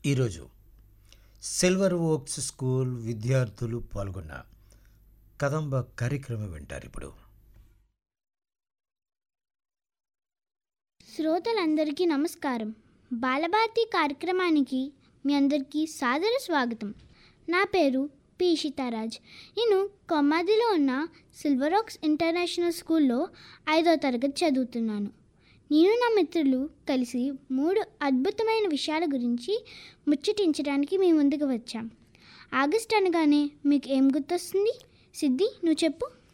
ఈరోజు silver ఓక్స్ school విద్యార్థులు పాల్గొన్న కదంబ కార్యక్రమం వింటారు ఇప్పుడు శ్రోతలందరికీ నమస్కారం బాలభారతి కార్యక్రమానికి మీ అందరికీ సాదర స్వాగతం నా పేరు పి సీతారాజ్ నేను కొమ్మాదిలో ఉన్న సిల్వరాక్స్ ఇంటర్నేషనల్ స్కూల్లో ఐదో తరగతి చదువుతున్నాను నేను నా మిత్రులు కలిసి మూడు అద్భుతమైన విషయాల గురించి ముచ్చటించడానికి మీ ముందుకు వచ్చాం ఆగస్ట్ అనగానే మీకు ఏం గుర్తొస్తుంది సిద్ధి నువ్వు చెప్పు